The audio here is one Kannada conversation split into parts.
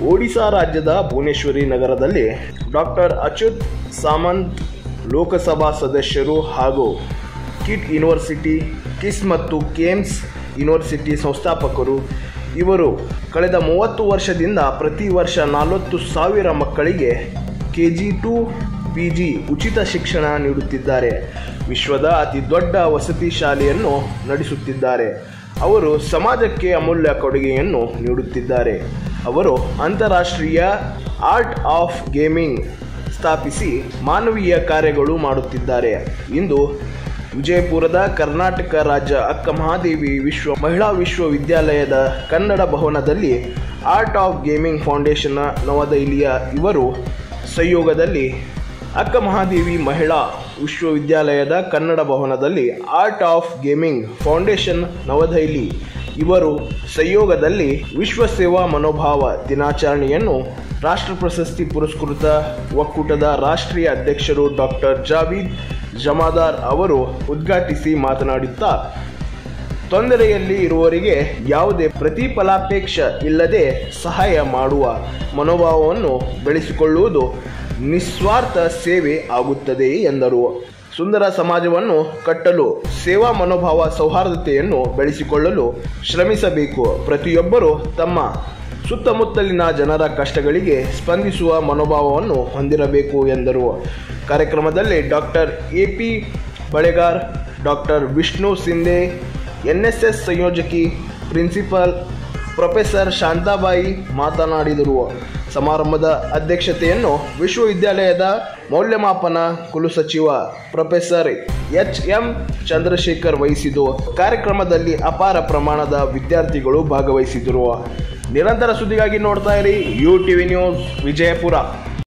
ಒಡಿಶಾ ರಾಜ್ಯದ ಭುವನೇಶ್ವರಿ ನಗರದಲ್ಲಿ ಡಾಕ್ಟರ್ ಅಚ್ಯುತ್ ಸಾಮಂತ್ ಲೋಕಸಭಾ ಸದಸ್ಯರು ಹಾಗೂ ಕಿಟ್ ಯೂನಿವರ್ಸಿಟಿ ಕಿಸ್ ಮತ್ತು ಕೇಮ್ಸ್ ಯೂನಿವರ್ಸಿಟಿ ಸಂಸ್ಥಾಪಕರು ಇವರು ಕಳೆದ ಮೂವತ್ತು ವರ್ಷದಿಂದ ಪ್ರತಿ ವರ್ಷ ನಲವತ್ತು ಸಾವಿರ ಮಕ್ಕಳಿಗೆ K G to P G ಉಚಿತ ಶಿಕ್ಷಣ ನೀಡುತ್ತಿದ್ದಾರೆ ವಿಶ್ವದ ಅತಿ ದೊಡ್ಡ ವಸತಿ ಶಾಲೆಯನ್ನು ನಡೆಸುತ್ತಿದ್ದಾರೆ ಅವರು ಸಮಾಜಕ್ಕೆ ಅಮೂಲ್ಯ ಕೊಡುಗೆಯನ್ನು ನೀಡುತ್ತಿದ್ದಾರೆ ಅವರು ಅಂತಾರಾಷ್ಟ್ರೀಯ ಆರ್ಟ್ ಆಫ್ ಗೇಮಿಂಗ್ ಸ್ಥಾಪಿಸಿ ಮಾನವೀಯ ಕಾರ್ಯಗಳು ಮಾಡುತ್ತಿದ್ದಾರೆ ಇಂದು ವಿಜಯಪುರದ ಕರ್ನಾಟಕ ರಾಜ್ಯ ಅಕ್ಕ ಮಹಾದೇವಿ ವಿಶ್ವ ಮಹಿಳಾ ವಿಶ್ವವಿದ್ಯಾಲಯದ ಕನ್ನಡ ಭವನದಲ್ಲಿ ಆರ್ಟ್ ಆಫ್ ಗೇಮಿಂಗ್ ಫೌಂಡೇಶನ್ನ ನವದೆಹಲಿಯ ಇವರು ಸಹಯೋಗದಲ್ಲಿ ಅಕ್ಕ ಮಹಾದೇವಿ ಮಹಿಳಾ ವಿಶ್ವವಿದ್ಯಾಲಯದ ಕನ್ನಡ ಭವನದಲ್ಲಿ art of gaming foundation Navadehali ಇವರು ಸಹಯೋಗದಲ್ಲಿ ವಿಶ್ವ ಸೇವಾ ಮನೋಭಾವ ದಿನಾಚರಣೆಯನ್ನು ರಾಷ್ಟ್ರ ಪ್ರಶಸ್ತಿ ಪುರಸ್ಕೃತ ಒಕ್ಕೂಟದ ರಾಷ್ಟ್ರೀಯ ಅಧ್ಯಕ್ಷರು ಡಾಕ್ಟರ್ ಜಾವೀದ್ ಜಮಾದಾರ್ ಅವರು ಉದ್ಘಾಟಿಸಿ ಮಾತನಾಡುತ್ತಾ ತೊಂದರೆಯಲ್ಲಿ ಇರುವವರಿಗೆ ಯಾವುದೇ ಪ್ರತಿಫಲಾಪೇಕ್ಷ ಇಲ್ಲದೆ ಸಹಾಯ ಮಾಡುವ ಮನೋಭಾವವನ್ನು ಬೆಳೆಸಿಕೊಳ್ಳುವುದು ನಿಸ್ವಾರ್ಥ ಸೇವೆ ಆಗುತ್ತದೆ ಎಂದರು ಸುಂದರ ಸಮಾಜವನ್ನು ಕಟ್ಟಲು ಸೇವಾ ಮನೋಭಾವ ಸೌಹಾರ್ದತೆಯನ್ನು ಬೆಳೆಸಿಕೊಳ್ಳಲು ಶ್ರಮಿಸಬೇಕು ಪ್ರತಿಯೊಬ್ಬರು ತಮ್ಮ ಸುತ್ತಮುತ್ತಲಿನ ಜನರ ಕಷ್ಟಗಳಿಗೆ ಸ್ಪಂದಿಸುವ ಮನೋಭಾವವನ್ನು ಹೊಂದಿರಬೇಕು ಎಂದರು ಕಾರ್ಯಕ್ರಮದಲ್ಲಿ doctor A P Balegar doctor Vishnu Sindhe N S S ಸಂಯೋಜಕಿ ಪ್ರಿನ್ಸಿಪಲ್ ಪ್ರೊಫೆಸರ್ ಶಾಂತಾಬಾಯಿ ಮಾತನಾಡಿದರು ಸಮಾರಂಭದ ಅಧ್ಯಕ್ಷತೆಯನ್ನು ವಿಶ್ವವಿದ್ಯಾಲಯದ ಮೌಲ್ಯಮಾಪನ ಕುಲಸಚಿವ ಪ್ರೊಫೆಸರ್ ಎಚ್ ಎಂ ಚಂದ್ರಶೇಖರ್ ವಹಿಸಿದ್ದು ಕಾರ್ಯಕ್ರಮದಲ್ಲಿ ಅಪಾರ ಪ್ರಮಾಣದ ವಿದ್ಯಾರ್ಥಿಗಳು ಭಾಗವಹಿಸಿದರು ನಿರಂತರ ಸುದ್ದಿಗಾಗಿ ನೋಡ್ತಾ ಇರಿ ಯು ಟಿವಿ ನ್ಯೂಸ್ ವಿಜಯಪುರ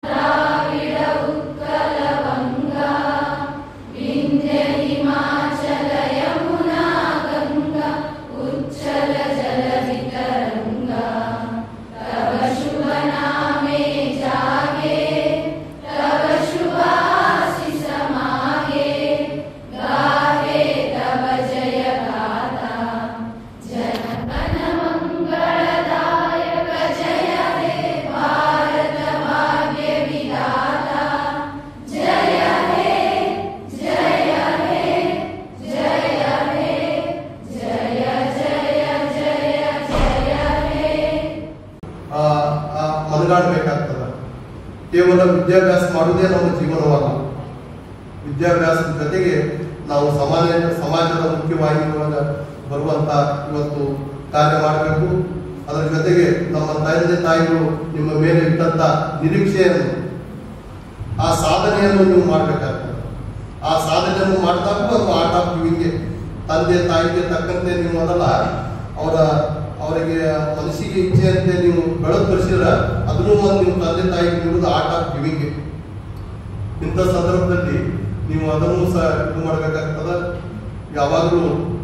ಆ, ಆ, ಮನಗಾಡಬೇಕಾಗ್ತದೆ ಕೇವಲ ವಿದ್ಯಾಭ್ಯಾಸ ಮಾಡುವುದೇ ನಮ್ಮ ಜೀವನವಲ್ಲ ವಿದ್ಯಾಭ್ಯಾಸದ ಜೊತೆಗೆ ನಾವು ಸಮಾಜ ಸಮಾಜದ ಮುಖ್ಯವಾಗಿ ಒಳಗ ಬರುವಂತ ಇವತ್ತು ಕಾರ್ಯ ಮಾಡಬೇಕು ಅದರ ಜೊತೆಗೆ ನಮ್ಮ ತಂದೆ ತಾಯಿಗಳು ನಿಮ್ಮ ಮೇಲೆ ಇಟ್ಟಂತ ನಿರೀಕ್ಷೆಯನ್ನು ಆ ಸಾಧನೆಯನ್ನು ನೀವು ಮಾಡಬೇಕಾಗ್ತದೆ ಆ ಸಾಧನೆಯನ್ನು ಮಾಡಿದಾಗ ಅದು ಆಟ ಆಫ್ ಗಿವಿಂಗ್ಗೆ ತಂದೆ ತಾಯಿಗೆ ತಕ್ಕಂತೆ ನೀವು ಅದಲ್ಲ ಅವರ ಅವರಿಗೆ ಮನಸ್ಸಿಗೆ ಇಚ್ಛೆಯಂತೆ ನೀವು ಬೆಳೆದು ಬರೆಸಿದ್ರೆ ಅದನ್ನು ಒಂದು ನೀವು ತಂದೆ ತಾಯಿಗೆ ನೀಡುವುದು ಆಟ ಆಫ್ ಗಿವಿಂಗ್ಗೆ ಇಂಥ ಸಂದರ್ಭದಲ್ಲಿ ನೀವು ಅದನ್ನು ಸಹ ಇದು ಮಾಡಬೇಕಾಗ್ತದ ಯಾವಾಗಲೂ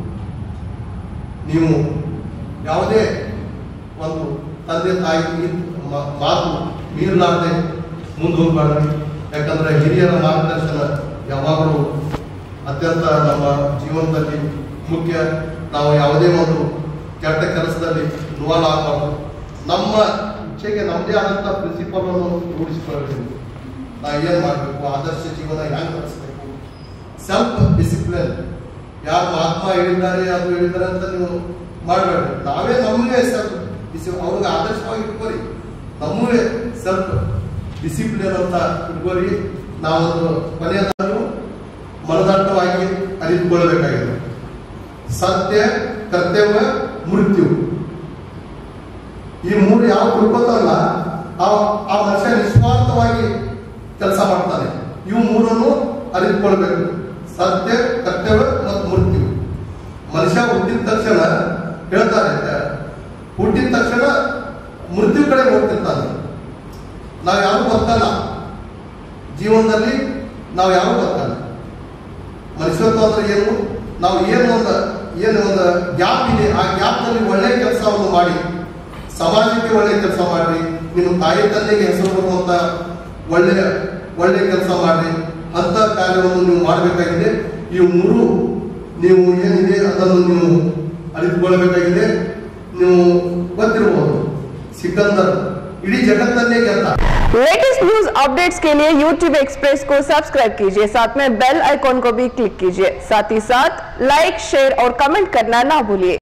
ನೀವು ಯಾವುದೇ ಒಂದು ತಂದೆ ತಾಯಿ ಮಾ- ಮಾತು ಮೀರಲಾರದೆ ಮುಂದೆ ಹೋಗ್ಬಾರ್ದು ಯಾಕಂದ್ರೆ ಹಿರಿಯರ ಮಾರ್ಗದರ್ಶನ ಯಾವಾಗಲೂ ಅತ್ಯಂತ ನಮ್ಮ ಜೀವನದಲ್ಲಿ ಮುಖ್ಯ ನಾವು ಯಾವುದೇ ಒಂದು ಕೆಟ್ಟ ಕೆಲಸದಲ್ಲಿ ಇನ್ವಾಲ್ವ್ ಆಗಬಾರ್ದು ನಮ್ಮ ಇಚ್ಛೆಗೆ ನಮ್ಮದೇ ಆದಂಥ ಪ್ರಿನ್ಸಿಪಲ್ ಅನ್ನು ರೂಢಿಸಿಕೊಳ್ಳಬೇಕು ನಾವು ಏನು ಮಾಡಬೇಕು ಆದರ್ಶ ಜೀವನ ಹೆಂಗೆ ನಡೆಸಬೇಕು ಸೆಲ್ಫ್ ಡಿಸಿಪ್ಲಿನ್ ಯಾರು ಮಹಾತ್ಮ ಹೇಳಿದ್ದಾರೆ ಅದು ಹೇಳಿದ್ದಾರೆ ಅಂತ ನೀವು ಮಾಡಬೇಡ್ರಿ ನಾವೇ ನಮಗೆ ಸೆಲ್ಫ್ ಡಿಸಿ ಅವ್ರಿಗೆ ಆದರ್ಶವಾಗಿ ಇಟ್ಕೋರಿ ನಮ್ಮವೇ ಸೆಲ್ಫ್ ಡಿಸಿಪ್ಲಿನ್ ಅಂತ ಇಟ್ಕೋರಿ ನಾವೊಂದು ಕೊನೆಯದನ್ನು ಮನದಟ್ಟವಾಗಿ ಅರಿತುಕೊಳ್ಳಬೇಕಾಗಿದೆ ಸತ್ಯ ಕರ್ತವ್ಯ ಮೃತ್ಯು ಈ ಮೂರು ಯಾವ ತಿಳ್ಕೊತಾರಲ್ಲ ಆ ಆ ಮನುಷ್ಯ ನಿಸ್ವಾರ್ಥವಾಗಿ ಕೆಲಸ ಮಾಡ್ತಾನೆ ಇವು ಮೂರನ್ನು ಅರಿತುಕೊಳ್ಬೇಕು ಸತ್ಯ ಕರ್ತವ್ಯ ಮತ್ತು ಮೃತ್ಯು ಮನುಷ್ಯ ಹುಟ್ಟಿದ ತಕ್ಷಣ ಹೇಳ್ತಾರೆ ಹುಟ್ಟಿದ ತಕ್ಷಣ ಮೃತ್ಯು ಕಡೆ ಹೋಗ್ತಿರ್ತಾನೆ ನಾವು ಯಾರು ಗೊತ್ತಲ್ಲ ಜೀವನದಲ್ಲಿ ನಾವು ಯಾರು ಗೊತ್ತಲ್ಲ ಮನುಷ್ಯತ್ವ ಅಂದ್ರೆ ಏನು ನಾವು ಏನು ಒಂದು ಏನು ಒಂದು ಗ್ಯಾಪ್ ಇದೆ ಆ ಗ್ಯಾಪ್ನಲ್ಲಿ ಒಳ್ಳೆ ಕೆಲಸವನ್ನು ಮಾಡಿ ಸಮಾಜಕ್ಕೆ ಒಳ್ಳೆ ಕೆಲಸ ಮಾಡಿ ನಿಮ್ಮ ತಾಯಿ ತಂದೆಗೆ ಹೆಸರು ಬರುವಂತ ಒಳ್ಳೆ ಒಳ್ಳೆ ಕೆಲಸ ಮಾಡಿ ಅಂತ ಕಾರ್ಯವನ್ನು ನೀವು ಮಾಡಬೇಕಾಗಿದೆ ಈ ಮೂರು ನೀವು ಏನಿದೆ ಅದನ್ನು ನೀವು ಅರಿತುಕೊಳ್ಳಬೇಕಾಗಿದೆ ನೀವು ಗೊತ್ತಿರಬಹುದು ಸಿಕಂದರ್ ಇಡೀ ಜಗತ್ತನ್ನೇ ಗೆದ್ದ लेटेस्ट न्यूज अपडेट्स के लिए YouTube एक्सप्रेस को सब्सक्राइब कीजिए साथ में बेल आइकॉन को भी क्लिक कीजिए साथ ही साथ लाइक शेयर और कमेंट करना ना भूलिए